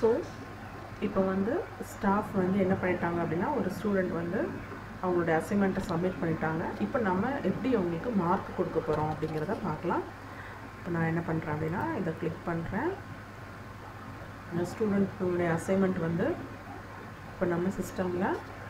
so இப்போ வந்து staff வந்து என்ன பண்ணிட்டாங்க அப்படின்னா ஒரு ஸ்டூடெண்ட் வந்து அவங்களுடைய அசைன்மெண்ட்டை சப்மிட் பண்ணிட்டாங்க இப்போ நம்ம எப்படி அவங்களுக்கு மார்க் கொடுக்க போகிறோம் அப்படிங்கிறத பார்க்கலாம் இப்போ நான் என்ன பண்ணுறேன் அப்படின்னா இதை கிளிக் பண்ணுறேன் இந்த ஸ்டூடெண்ட்டுடைய அசைன்மெண்ட் வந்து இப்போ நம்ம சிஸ்டமில்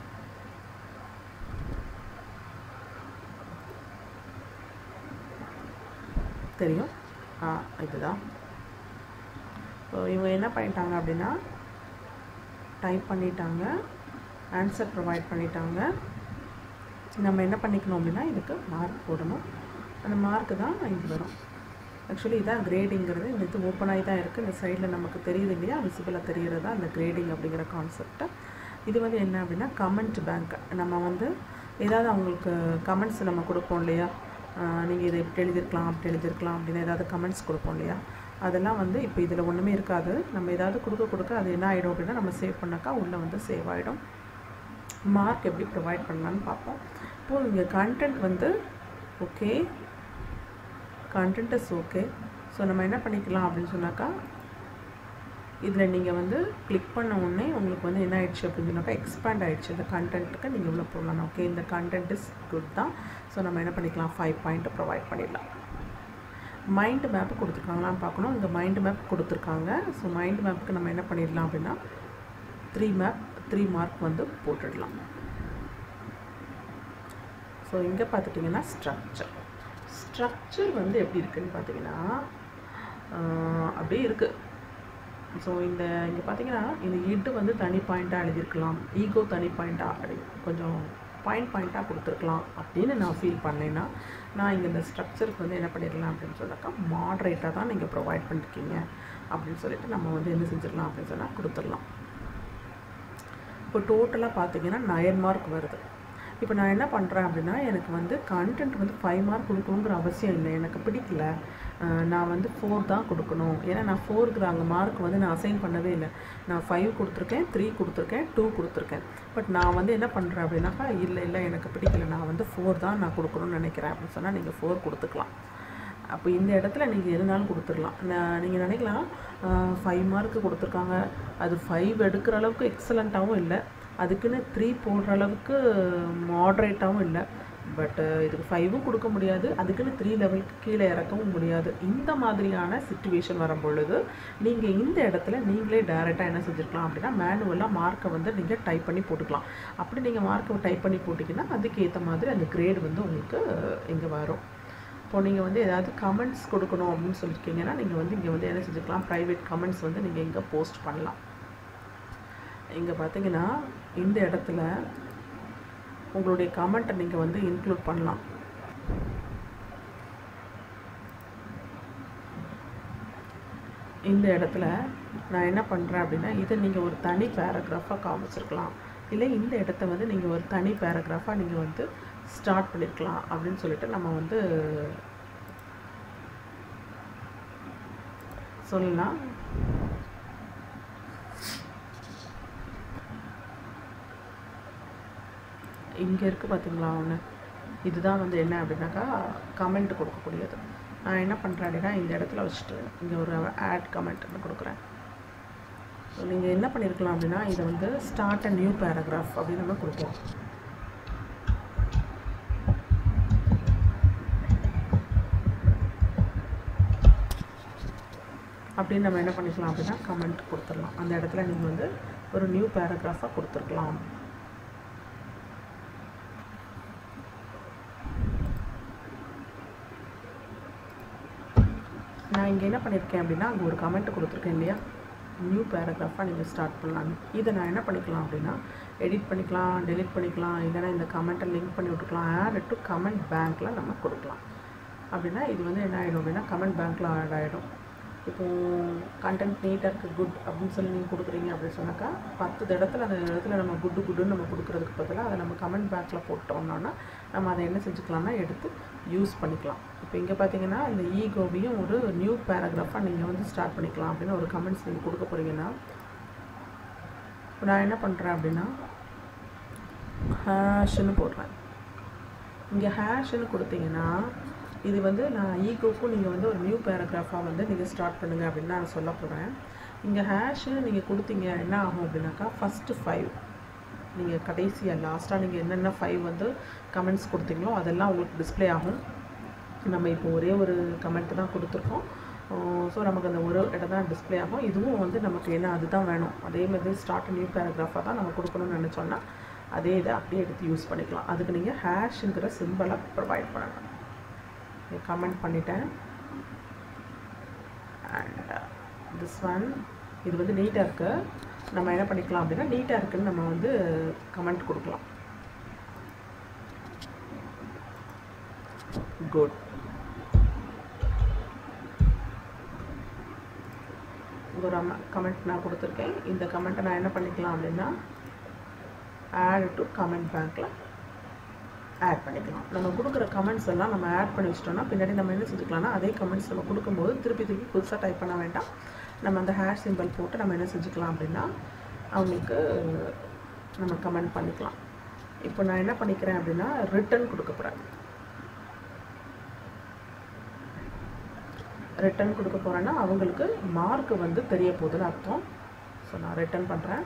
தெரியும் ஆ இதுதான் ஸோ இவங்க என்ன பண்ணிட்டாங்க அப்படின்னா டைப் பண்ணிட்டாங்க ஆன்சர் ப்ரொவைட் பண்ணிட்டாங்க நம்ம என்ன பண்ணிக்கணும் அப்படின்னா இதுக்கு மார்க் போடணும் அந்த மார்க்கு தான் இது வரும் ஆக்சுவலி இதான் கிரேடிங்கிறது இந்த இது ஓப்பன் ஆகி தான் இருக்குது இந்த சைடில் நமக்கு தெரியுது இல்லையா விசிபிளாக தெரிகிறது தான் இந்த கிரேடிங் அப்படிங்கிற கான்செப்டை இது வந்து என்ன அப்படின்னா கமெண்ட் பேங்க் நம்ம வந்து ஏதாவது அவங்களுக்கு கமெண்ட்ஸ் நம்ம கொடுப்போம் இல்லையா நீங்கள் இதை இப்படி எழுதியிருக்கலாம் அப்படி எழுதியிருக்கலாம் அப்படின்னு ஏதாவது கமெண்ட்ஸ் கொடுப்போம் இல்லையா அதெல்லாம் வந்து இப்போ இதில் ஒன்றுமே இருக்காது நம்ம ஏதாவது கொடுக்க கொடுக்க அது என்ன ஆகிடும் அப்படின்னா நம்ம சேவ் பண்ணாக்கா உள்ளே வந்து சேவ் ஆகிடும் மார்க் எப்படி ப்ரொவைட் பண்ணலான்னு பார்ப்போம் இப்போது இங்கே கண்டென்ட் வந்து okay content is okay so நம்ம என்ன பண்ணிக்கலாம் அப்படின்னு சொன்னாக்கா இதில் நீங்கள் வந்து கிளிக் பண்ண உடனே உங்களுக்கு வந்து என்ன ஆயிடுச்சு அப்படின்னு சொன்னாக்கா எக்ஸ்பேண்ட் ஆயிடுச்சு இந்த கண்டென்ட்டுக்கு நீங்கள் உள்ள போகலாம் ஓகே இந்த கண்டென்ட் இஸ் குட் தான் ஸோ நம்ம என்ன பண்ணிக்கலாம் ஃபைவ் பாயிண்ட் ப்ரொவைட் பண்ணிடலாம் மைண்ட் மேப் கொடுத்துருக்காங்களான்னு பார்க்கணும் இந்த மைண்ட் மேப் கொடுத்துருக்காங்க ஸோ மைண்ட் மேப்புக்கு நம்ம என்ன பண்ணிடலாம் அப்படின்னா த்ரீ மேப் த்ரீ மார்க் வந்து போட்டுடலாம் ஸோ இங்கே பார்த்துட்டிங்கன்னா ஸ்ட்ரக்சர் ஸ்ட்ரக்சர் வந்து எப்படி இருக்குன்னு பார்த்தீங்கன்னா அப்படியே இருக்குது ஸோ இந்த இங்கே பார்த்தீங்கன்னா இந்த இட்டு வந்து தனி பாயிண்ட்டாக எழுதியிருக்கலாம் ஈகோ தனி பாயிண்ட்டாக அப்படி கொஞ்சம் பாயிண்ட் பாயிண்ட்டாக கொடுத்துருக்கலாம் அப்படின்னு நான் ஃபீல் பண்ணேன்னா நான் இங்கே இந்த ஸ்ட்ரக்சருக்கு வந்து என்ன பண்ணிடலாம் அப்படின்னு சொன்னாக்கா மாட்ரேட்டாக தான் நீங்கள் ப்ரொவைட் பண்ணிருக்கீங்க அப்படின்னு சொல்லிட்டு நம்ம வந்து என்ன செஞ்சிடலாம் அப்படின்னு சொன்னால் கொடுத்துடலாம் இப்போ டோட்டலாக பார்த்தீங்கன்னா நயன் மார்க் வருது இப்போ நான் என்ன பண்ணுறேன் அப்படின்னா எனக்கு வந்து கண்டென்ட் வந்து ஃபைவ் மார்க் கொடுக்கணுங்கிற அவசியம் இல்லை எனக்கு பிடிக்கல நான் வந்து ஃபோர் தான் கொடுக்கணும் ஏன்னா நான் ஃபோருக்கு அங்கே மார்க் வந்து நான் அசைன் பண்ணவே இல்லை நான் ஃபைவ் கொடுத்துருக்கேன் த்ரீ கொடுத்துருக்கேன் டூ கொடுத்துருக்கேன் பட் நான் வந்து என்ன பண்ணுறேன் அப்படின்னாக்கா இல்லை இல்லை எனக்கு பிடிக்கல நான் வந்து ஃபோர் தான் நான் கொடுக்கணும்னு நினைக்கிறேன் அப்படின்னு சொன்னால் நீங்கள் ஃபோர் கொடுத்துக்கலாம் அப்போ இந்த இடத்துல நீங்கள் எதுனாலும் கொடுத்துடலாம் நான் நீங்கள் நினைக்கலாம் ஃபைவ் மார்க்கு கொடுத்துருக்காங்க அது ஃபைவ் எடுக்கிற அளவுக்கு எக்ஸலண்ட்டாகவும் இல்லை அதுக்குன்னு த்ரீ போடுற அளவுக்கு மாட்ரேட்டாகவும் இல்லை பட் இதுக்கு ஃபைவும் கொடுக்க முடியாது அதுக்குன்னு த்ரீ லெவலுக்கு கீழே இறக்கவும் முடியாது இந்த மாதிரியான சுச்சுவேஷன் வரும் பொழுது நீங்கள் இந்த இடத்துல நீங்களே டைரெக்டாக என்ன செஞ்சுருக்கலாம் அப்படின்னா மேனுவலாக மார்க்கை வந்து நீங்கள் டைப் பண்ணி போட்டுக்கலாம் அப்படி நீங்கள் மார்க்கை டைப் பண்ணி போட்டிங்கன்னா அதுக்கேற்ற மாதிரி அந்த கிரேட் வந்து உங்களுக்கு இங்கே வரும் இப்போ நீங்கள் வந்து ஏதாவது கமெண்ட்ஸ் கொடுக்கணும் அப்படின்னு சொல்லியிருக்கீங்கன்னா நீங்கள் வந்து இங்கே வந்து என்ன செஞ்சுக்கலாம் ப்ரைவேட் கமெண்ட்ஸ் வந்து நீங்கள் இங்கே போஸ்ட் பண்ணலாம் இங்கே பார்த்தீங்கன்னா இந்த இடத்துல உங்களுடைய கமெண்ட்டை நீங்கள் வந்து இன்க்ளூட் பண்ணலாம் இந்த இடத்துல நான் என்ன பண்ணுறேன் அப்படின்னா இதை நீங்கள் ஒரு தனி பேராகிராஃபாக காமிச்சிருக்கலாம் இல்லை இந்த இடத்த வந்து நீங்கள் ஒரு தனி பேராகிராஃபாக நீங்கள் வந்து ஸ்டார்ட் பண்ணியிருக்கலாம் அப்படின்னு சொல்லிட்டு நம்ம வந்து சொல்லலாம் இங்கே இருக்குது பார்த்தீங்களா ஒன்று இதுதான் வந்து என்ன அப்படின்னாக்கா கமெண்ட் கொடுக்கக்கூடியது நான் என்ன பண்ணுறேன் அப்படின்னா இந்த இடத்துல வச்சுட்டு இங்கே ஒரு ஆட் கமெண்ட் கொடுக்குறேன் ஸோ நீங்கள் என்ன பண்ணியிருக்கலாம் அப்படின்னா இதை வந்து ஸ்டார்ட் அ நியூ பேராகிராஃப் அப்படின்னு நம்ம கொடுப்போம் அப்படின்னு நம்ம என்ன பண்ணிக்கலாம் அப்படின்னா கமெண்ட் கொடுத்துடலாம் அந்த இடத்துல நீங்கள் வந்து ஒரு நியூ பேராகிராஃபாக கொடுத்துருக்கலாம் நான் இங்கே என்ன பண்ணியிருக்கேன் அப்படின்னா அங்கே ஒரு கமெண்ட் கொடுத்துருக்கேன் இல்லையா நியூ பேராகிராஃபாக நீங்கள் ஸ்டார்ட் பண்ணலாம் இதை நான் என்ன பண்ணிக்கலாம் அப்படின்னா எடிட் பண்ணிக்கலாம் டெலிட் பண்ணிக்கலாம் இல்லைனா இந்த கமெண்ட்டை லிங்க் பண்ணி விட்டுக்கலாம் ஆட் டு கமெண்ட் பேங்க்கில் நம்ம கொடுக்கலாம் அப்படின்னா இது வந்து என்ன ஆகிடும் அப்படின்னா கமெண்ட் பேங்க்கில் ஆட் ஆகிடும் இப்போது கண்டென்ட் நீட்டாக இருக்குது குட் அப்படின்னு சொல்லி நீங்கள் கொடுக்குறீங்க அப்படின்னு சொன்னாக்கா பத்து இடத்துல அந்த இடத்துல நம்ம குட்டு குட்டுன்னு நம்ம கொடுக்குறதுக்கு பதிலாக அதை நம்ம கமெண்ட் பேக்கில் போட்டோம்னா நம்ம அதை என்ன செஞ்சுக்கலாம்னா எடுத்து யூஸ் பண்ணிக்கலாம் இப்போ இங்கே பார்த்தீங்கன்னா இந்த ஈகோவையும் ஒரு நியூ பேராகிராஃபாக நீங்கள் வந்து ஸ்டார்ட் பண்ணிக்கலாம் அப்படின்னு ஒரு கமெண்ட்ஸ் நீங்கள் கொடுக்க போகிறீங்கன்னா இப்போ நான் என்ன பண்ணுறேன் அப்படின்னா ஹேஷ்னு போடுறேன் இங்கே ஹேஷ்னு கொடுத்தீங்கன்னா இது வந்து நான் ஈகோக்கும் நீங்கள் வந்து ஒரு நியூ பேராகிராஃபாக வந்து நீங்கள் ஸ்டார்ட் பண்ணுங்கள் அப்படின்னு நான் சொல்ல போகிறேன் இங்கே ஹேஷு நீங்கள் கொடுத்தீங்க என்ன ஆகும் அப்படின்னாக்கா ஃபஸ்ட்டு ஃபைவ் நீங்கள் கடைசியாக லாஸ்ட்டாக நீங்கள் என்னென்ன ஃபைவ் வந்து கமெண்ட்ஸ் கொடுத்தீங்களோ அதெல்லாம் உங்களுக்கு டிஸ்ப்ளே ஆகும் நம்ம இப்போ ஒரே ஒரு கமெண்ட் தான் கொடுத்துருக்கோம் ஸோ நமக்கு அந்த ஒரு இடம் தான் டிஸ்ப்ளே ஆகும் இதுவும் வந்து நமக்கு என்ன அதுதான் வேணும் அதே மாதிரி ஸ்டார்ட் நியூ பேராகிராஃபாக தான் நம்ம கொடுக்கணும்னு நினச்சோன்னா அதே இதை அப்படியே எடுத்து யூஸ் பண்ணிக்கலாம் அதுக்கு நீங்கள் ஹேஷ்ங்கிற சிம்பிளை ப்ரொவைட் பண்ணணும் கமெண்ட் பண்ணிட்டேன் அண்ட் திஸ் ஒன் இது வந்து நீட்டாக இருக்குது நம்ம என்ன பண்ணிக்கலாம் அப்படின்னா நீட்டாக இருக்குன்னு நம்ம வந்து கமெண்ட் கொடுக்கலாம் குட் ஒரு கமெண்ட் நான் கொடுத்துருக்கேன் இந்த கமெண்ட்டை நான் என்ன பண்ணிக்கலாம் அப்படின்னா ஆட் டு கமெண்ட் பேங்க்கில் ஆட் பண்ணிக்கலாம் நம்ம கொடுக்குற கமெண்ட்ஸ் எல்லாம் நம்ம ஆட் பண்ணி வச்சிட்டோம்னா பின்னாடி நம்ம என்ன செஞ்சுக்கலாம்னா அதே கமெண்ட்ஸ் நம்ம கொடுக்கும்போது திருப்பி திருப்பி புதுசாக டைப் பண்ண வேண்டாம் நம்ம அந்த ஹேர் சிம்பிள் போட்டு நம்ம என்ன செஞ்சுக்கலாம் அப்படின்னா அவங்களுக்கு நம்ம கமெண்ட் பண்ணிக்கலாம் இப்போ நான் என்ன பண்ணிக்கிறேன் அப்படின்னா ரிட்டன் கொடுக்க போகிறேன் ரிட்டன் கொடுக்க போகிறேன்னா அவங்களுக்கு மார்க் வந்து தெரிய போகுதுன்னு அர்த்தம் ஸோ நான் ரிட்டன் பண்ணுறேன்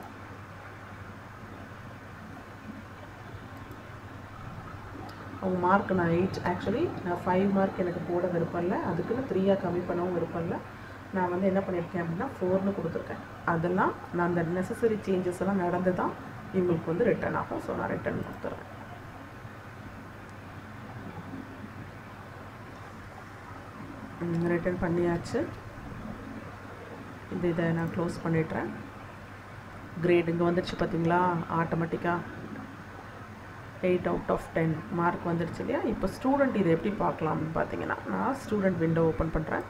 அவங்க மார்க் நான் எயிட் ஆக்சுவலி நான் ஃபைவ் மார்க் எனக்கு போட விருப்பம் இல்லை அதுக்குன்னு த்ரீயாக கம்மி பண்ணவும் விருப்பம் இல்லை நான் வந்து என்ன பண்ணியிருக்கேன் அப்படின்னா ஃபோர்னு கொடுத்துருக்கேன் அதெல்லாம் நான் அந்த நெசசரி சேஞ்சஸ் எல்லாம் நடந்து தான் இவங்களுக்கு வந்து ரிட்டர்ன் ஆகும் ஸோ நான் ரிட்டர்ன் கொடுத்துட்றேன் ரிட்டர்ன் பண்ணியாச்சு இந்த இதை நான் க்ளோஸ் பண்ணிடுறேன் கிரேட் இங்கே வந்துடுச்சு பார்த்தீங்களா ஆட்டோமேட்டிக்காக eight out of ten mark வந்துடுச்சு இல்லையா இப்போ ஸ்டூடெண்ட் இதை எப்படி பார்க்கலாம்னு பார்த்தீங்கன்னா நான் ஸ்டூடெண்ட் விண்டோ ஓப்பன் பண்ணுறேன்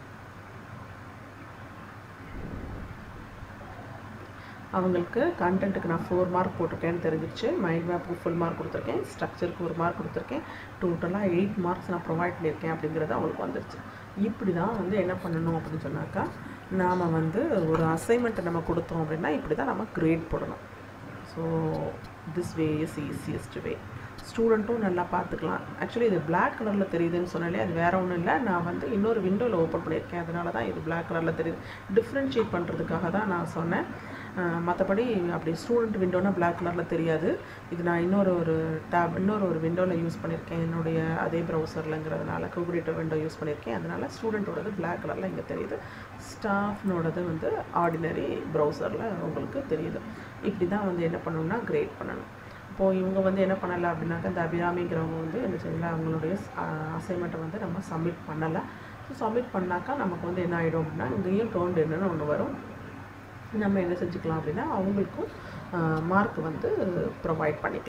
அவங்களுக்கு கண்டென்ட்டுக்கு நான் ஃபோர் மார்க் போட்டிருக்கேன்னு தெரிஞ்சிருச்சு மைண்ட் மேப்புக்கு ஃபுல் மார்க் கொடுத்துருக்கேன் ஸ்ட்ரக்சருக்கு ஒரு மார்க் கொடுத்துருக்கேன் டோட்டலாக எயிட் மார்க்ஸ் நான் ப்ரொவைட் பண்ணியிருக்கேன் அப்படிங்கிறது அவங்களுக்கு வந்துருச்சு இப்படி தான் வந்து என்ன பண்ணணும் அப்படின்னு சொன்னாக்கா நாம் வந்து ஒரு அசைன்மெண்ட்டை நம்ம கொடுத்தோம் அப்படின்னா இப்படி தான் நம்ம கிரேட் போடணும் so this way is easiest way ஸ்டூடெண்ட்டும் நல்லா பார்த்துக்கலாம் ஆக்சுவலி இது பிளாக் கலரில் தெரியுதுன்னு சொன்னாலே அது வேறு ஒன்றும் இல்லை நான் வந்து இன்னொரு விண்டோவில் ஓப்பன் பண்ணியிருக்கேன் அதனால தான் இது பிளாக் கலரில் தெரியுது டிஃப்ரென்ஷியேட் பண்ணுறதுக்காக தான் நான் சொன்னேன் மற்றபடி அப்படி ஸ்டூடெண்ட் விண்டோனா பிளாக் கலரில் தெரியாது இது நான் இன்னொரு ஒரு டேப் இன்னொரு ஒரு விண்டோவில் யூஸ் பண்ணியிருக்கேன் என்னுடைய அதே ப்ரௌசர்லங்கிறதுனால கூகுளிட்டோ விண்டோ யூஸ் பண்ணியிருக்கேன் அதனால் ஸ்டூடெண்ட்டோடது பிளாக் கலரில் இங்கே தெரியுது ஸ்டாஃப்னோடது வந்து ஆர்டினரி ப்ரௌசரில் உங்களுக்கு தெரியுது இப்படி தான் வந்து என்ன பண்ணணும்னா கிரேட் பண்ணணும் இப்போது இவங்க வந்து என்ன பண்ணலை அப்படின்னாக்கா இந்த அபிராமிங்கிறவங்க வந்து என்ன செய்யலை அவங்களுடைய அசைன்மெண்ட்டை வந்து நம்ம சப்மிட் பண்ணலை ஸோ சப்மிட் பண்ணாக்கா நமக்கு வந்து என்ன ஆகிடும் அப்படின்னா இங்கேயும் டோன்ட் என்னன்னு ஒன்று வரும் நம்ம என்ன செஞ்சுக்கலாம் அப்படின்னா அவங்களுக்கும் மார்க் வந்து ப்ரொவைட் பண்ணிக்கலாம்